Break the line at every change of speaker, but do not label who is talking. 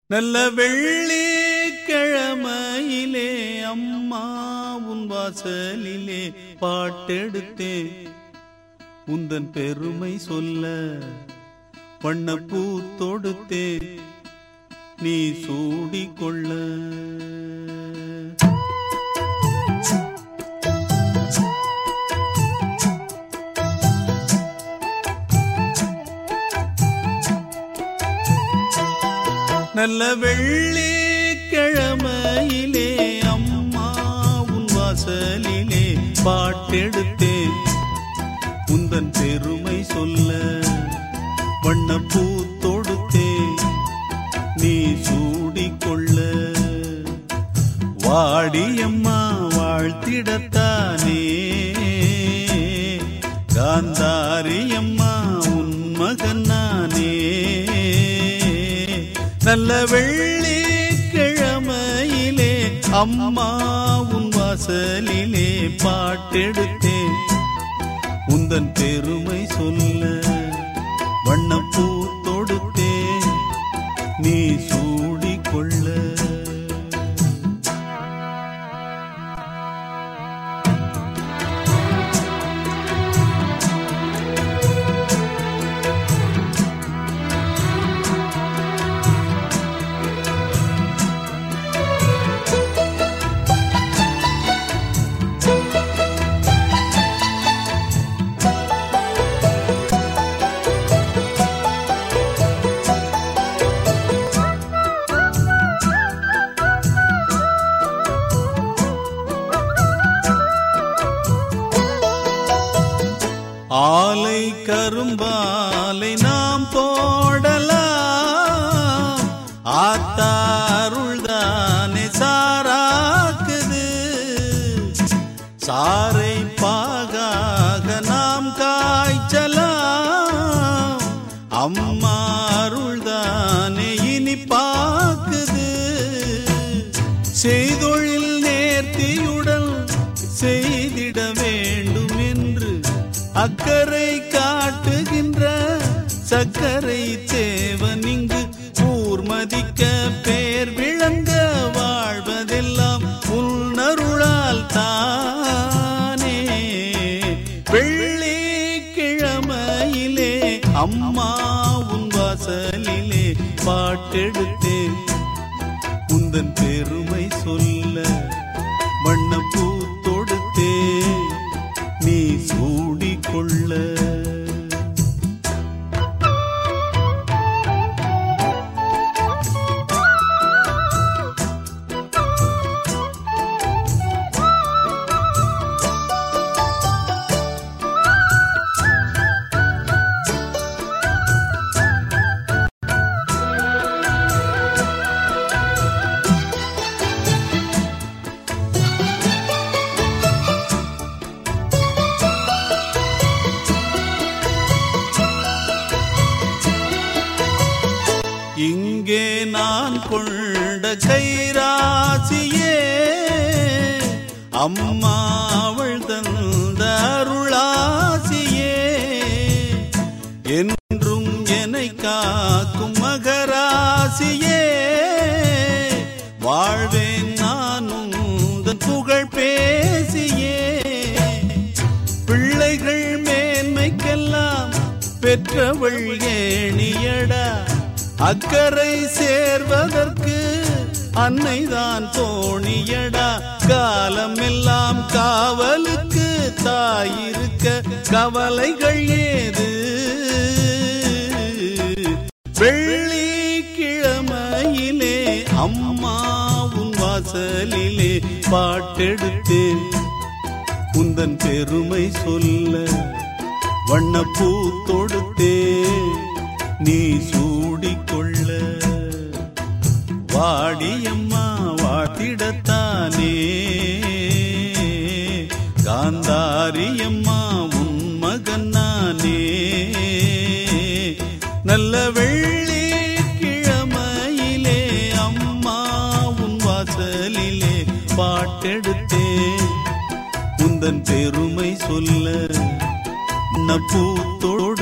நல்ல வெள்ளி கிழமையிலே அம்மா உன் வாசலிலே பாட்டெடுத்தேன் உந்தன் பெருமை சொல்ல வண்ணப்பூ தொடுத்தேன் நீ சூடிக்கொள்ள நல்ல வெள்ளி கிழமையிலே அம்மா உன் வாசலிலே பாட்டெடுத்தேன் உந்தன் பெருமை சொல்ல வண்ணப்பூ தொடுத்தேன் நீ சூடிக்கொள்ள வாடியம்மா வாழ்த்திடத்தானே காந்தாரியம்மா உன் மகன் நானே நல்ல வெள்ளி கிழமையிலே அம்மா உன் வாசலிலே பாட்டெடுத்தேன் உந்தன் பெருமை சொல்ல வண்ணப்பூ தொடுத்தேன் நீ சூடிக்கொள்ள ஆலை கரும்பாலை நாம் போடலாம் ஆத்தாருள்தானே சாராக்குது சாரை பாகாக நாம் காய்ச்சலாம் அம்மா அருள்தானே இனி பாக்குது செய்தொழில் நேர்த்தியுடன் செய்திட வேண்டும் என்று அக்கறை காட்டுகின்ற சக்கரை தேவன் இங்கு ஊர்மதிக்க பேர் விளங்க வாழ்வதெல்லாம் உன்னருளால் தானே வெள்ளி கிழமையிலே அம்மா உன் வாசலிலே பாட்டெடுத்தேன் உந்தன் பெருமை சொல்ல வண்ணப்பூ தொடுத்தே நீ சூடிக்கொள்ள இங்கே நான் கொண்ட கைராசியே அம்மா அவள் தந்த அருளாசியே என்றும் என்னை காக்கும் மகராசியே வாழ்வேன் நானும் உந்தன் புகழ் பேசியே பிள்ளைகள் மேன்மைக்கெல்லாம் பெற்றவள் ஏணியடா அக்கறை சேர்வதற்கு அன்னைதான் தோணியடா காலம் எல்லாம் காவலுக்கு தாயிருக்க கவலைகள் ஏது வெள்ளி கிழமையிலே அம்மா உன் வாசலிலே பாட்டெடுத்தேன் உந்தன் பெருமை சொல்ல வண்ணப்பூ தொடுத்தே நீ சூடிக்கொள்ள வாடியம்மா வாட்டிடத்தானே காந்தாரியம்மா உன் மகன் நானே நல்ல வெள்ளி கிழமையிலே அம்மா உன் வாசலிலே பாட்டெடுத்தேன் உந்தன் பெருமை சொல்ல பூத்தோடு